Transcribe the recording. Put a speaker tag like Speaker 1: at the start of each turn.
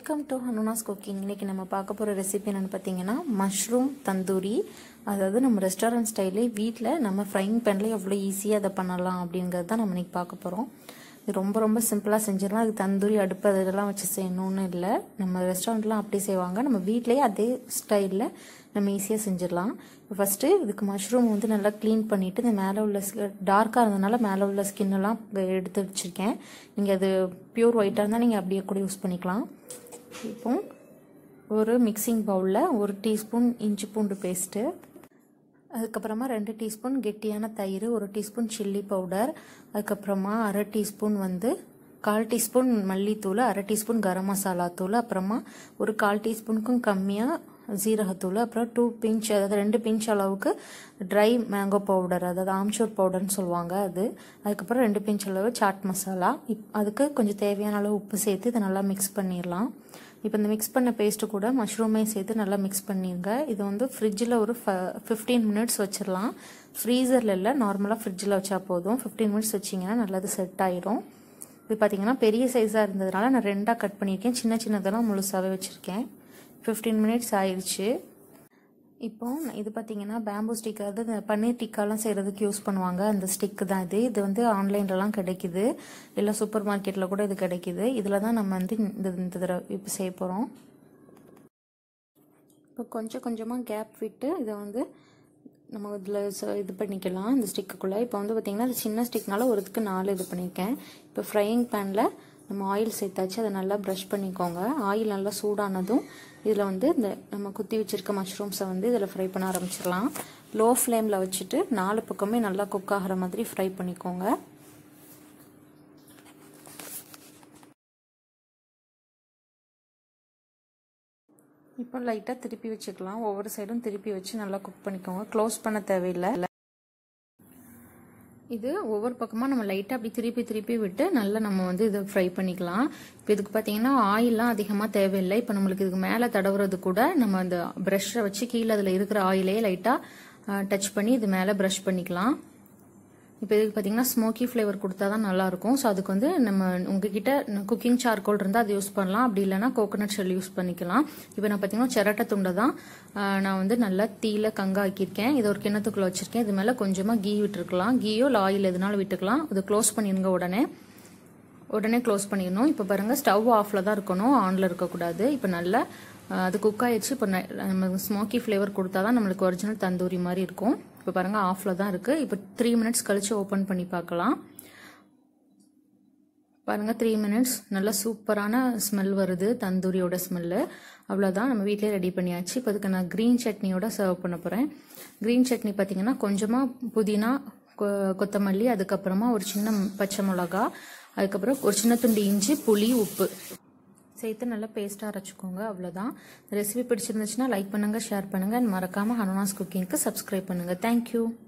Speaker 1: welcome to ஹனுனாஸ் cooking இன்னைக்கு நம்ம பார்க்க போகிற ரெசிபி என்னென்னு பார்த்தீங்கன்னா மஷ்ரூம் தந்தூரி அதாவது நம்ம ரெஸ்டாரண்ட் ஸ்டைலே வீட்டில் நம்ம ஃப்ரைங் பேனில் எவ்வளோ ஈஸியாக அதை பண்ணலாம் அப்படிங்கிறது தான் நம்ம இன்னைக்கு பார்க்க போகிறோம் இது ரொம்ப ரொம்ப சிம்பிளாக செஞ்சிடலாம் அதுக்கு தந்தூரி அடுப்பு அதெல்லாம் வச்சு செய்யணும்னு இல்லை நம்ம ரெஸ்டாரண்ட்லாம் அப்படி செய்வாங்க நம்ம வீட்லேயே அதே ஸ்டைலில் நம்ம ஈஸியாக செஞ்சிடலாம் இப்போ ஃபஸ்ட்டு இதுக்கு மஷ்ரூம் வந்து நல்லா க்ளீன் பண்ணிவிட்டு இந்த மேலே உள்ள டார்க்காக இருந்ததுனால மேலே உள்ள ஸ்கின் எல்லாம் எடுத்து வச்சுருக்கேன் நீங்கள் அது பியூர் ஒயிட்டாக இருந்தால் நீங்கள் அப்படியே கூட யூஸ் பண்ணிக்கலாம் இப்போ ஒரு மிக்சிங் பவுலில் ஒரு டீஸ்பூன் இஞ்சி பூண்டு பேஸ்ட்டு அதுக்கப்புறமா ரெண்டு டீஸ்பூன் கெட்டியான தயிர் ஒரு டீஸ்பூன் சில்லி பவுடர் அதுக்கப்புறமா அரை டீஸ்பூன் வந்து கால் டீஸ்பூன் மல்லித்தூள் அரை டீஸ்பூன் கரம் மசாலா தூள் அப்புறமா ஒரு கால் டீஸ்பூனுக்கும் கம்மியாக ஜீரகத்தூள் அப்புறம் டூ பிஞ்ச் அதாவது ரெண்டு பிஞ்ச் அளவுக்கு ட்ரை மேங்கோ பவுடர் அதாவது ஆம்ச்சூர் பவுடர்னு சொல்லுவாங்க அது அதுக்கப்புறம் ரெண்டு பிஞ்ச் அளவு சாட் மசாலா இப் அதுக்கு கொஞ்சம் தேவையான அளவு உப்பு சேர்த்து இதை நல்லா மிக்ஸ் பண்ணிடலாம் இப்போ இந்த மிக்ஸ் பண்ண பேஸ்ட்டு கூட மஷ்ரூமே சேர்த்து நல்லா மிக்ஸ் பண்ணிடுங்க இது வந்து ஃப்ரிட்ஜில் ஒரு ஃபிஃப்டீன் மினிட்ஸ் வச்சிடலாம் ஃப்ரீசரில் இல்லை நார்மலாக ஃப்ரிட்ஜில் வச்சா போதும் ஃபிஃப்டீன் மினிட்ஸ் வச்சிங்கன்னா நல்லது செட் ஆயிடும் இது பார்த்தீங்கன்னா பெரிய சைஸாக இருந்ததுனால நான் ரெண்டாக கட் பண்ணியிருக்கேன் சின்ன சின்னதெல்லாம் முழுசாகவே வச்சுருக்கேன் ஃபிஃப்டீன் மினிட்ஸ் ஆயிடுச்சு இப்போ இது பார்த்தீங்கன்னா பேம்பூ ஸ்டிக் அதாவது இந்த பன்னீர் டிக்காலாம் செய்கிறதுக்கு யூஸ் பண்ணுவாங்க அந்த ஸ்டிக்கு தான் இது இது வந்து ஆன்லைன்லலாம் கிடைக்குது இல்லை சூப்பர் மார்க்கெட்டில் கூட இது கிடைக்குது இதில் தான் நம்ம வந்து இந்த இந்த தடவை இப்போ செய்ய போகிறோம் இப்போ கொஞ்சம் கொஞ்சமாக கேப் விட்டு இதை வந்து நம்ம இதில் இது பண்ணிக்கலாம் இந்த ஸ்டிக்குக்குள்ளே இப்போ வந்து பார்த்திங்கன்னா அது சின்ன ஸ்டிக்னால ஒரு இதுக்கு நாலு இது பண்ணியிருக்கேன் இப்போ ஃப்ரையிங் பேனில் நம்ம ஆயில் சேர்த்தாச்சு அதை நல்லா ப்ரஷ் பண்ணிக்கோங்க ஆயில் நல்லா சூடானதும் இதில் வந்து இந்த நம்ம குத்தி வச்சுருக்க மஷ்ரூம்ஸை வந்து இதில் ஃப்ரை பண்ண ஆரம்பிச்சிடலாம் லோ ஃப்ளேமில் வச்சுட்டு நாலு பக்கமே நல்லா குக் ஆகிற மாதிரி ஃப்ரை பண்ணிக்கோங்க இப்போ லைட்டாக திருப்பி வச்சுக்கலாம் ஒவ்வொரு சைடும் திருப்பி வச்சு நல்லா குக் பண்ணிக்கோங்க க்ளோஸ் பண்ண தேவையில்லை இது ஒவ்வொரு பக்கமாக நம்ம லைட்டாக அப்படி திருப்பி திருப்பி விட்டு நல்லா நம்ம வந்து இதை ஃப்ரை பண்ணிக்கலாம் இப்போ இதுக்கு பார்த்தீங்கன்னா ஆயிலாம் அதிகமாக தேவையில்லை இப்போ நம்மளுக்கு இதுக்கு மேலே தடவுறது கூட நம்ம அந்த ப்ரஷ்ஷை வச்சு கீழே அதில் இருக்கிற ஆயிலே லைட்டாக டச் பண்ணி இது மேலே ப்ரஷ் பண்ணிக்கலாம் இப்போ இதுக்கு பார்த்தீங்கன்னா ஸ்மோக்கி ஃப்ளேவர் கொடுத்தா தான் நல்லாயிருக்கும் ஸோ அதுக்கு வந்து நம்ம உங்ககிட்ட குக்கிங் சார்கோல் இருந்தால் அது யூஸ் பண்ணலாம் அப்படி இல்லைனா கோகோனட் ஷெல் யூஸ் பண்ணிக்கலாம் இப்போ நான் பார்த்தீங்கன்னா சிரட்டை துண்டை தான் நான் வந்து நல்லா தீல கங்கா ஆக்கியிருக்கேன் இதை ஒரு கிணத்துக்குள்ளே வச்சுருக்கேன் இது மேலே கொஞ்சமாக கீ விட்டுருக்கலாம் கீயோ இல்லை ஆயில் எதுனாலும் விட்டுக்கலாம் இது க்ளோஸ் பண்ணிடுங்க உடனே உடனே க்ளோஸ் பண்ணிடணும் இப்போ பாருங்கள் ஸ்டவ் ஆஃபில் தான் இருக்கணும் ஆனில் இருக்கக்கூடாது இப்போ நல்லா அது குக் ஆயிடுச்சு இப்போ நம்ம ஸ்மோக்கி ஃப்ளேவர் கொடுத்தா தான் நம்மளுக்கு ஒரிஜினல் தந்தூரி மாதிரி இருக்கும் இப்போ பாருங்கள் ஆஃபில் தான் இருக்குது இப்போ த்ரீ மினிட்ஸ் கழித்து ஓப்பன் பண்ணி பார்க்கலாம் பாருங்கள் த்ரீ மினிட்ஸ் நல்லா சூப்பரான ஸ்மெல் வருது தந்தூரியோட ஸ்மெல்லு அவ்வளோதான் நம்ம வீட்டிலே ரெடி பண்ணியாச்சு இப்போ அதுக்கு நான் க்ரீன் சட்னியோட சர்வ் பண்ண போகிறேன் க்ரீன் சட்னி பார்த்தீங்கன்னா கொஞ்சமாக புதினா கொத்தமல்லி அதுக்கப்புறமா ஒரு சின்ன பச்சை மிளகா அதுக்கப்புறம் ஒரு சின்ன துண்டு இஞ்சி புளி உப்பு சேர்த்து நல்லா பேஸ்ட்டாக அரைச்சிக்கோங்க அவ்வளோதான் ரெசிபி பிடிச்சிருந்துச்சுன்னா லைக் பண்ணுங்கள் ஷேர் பண்ணுங்கள் மறக்காமல் ஹனுனாஸ் குக்கிங்க்கு சப்ஸ்கிரைப் பண்ணுங்கள் தேங்க்யூ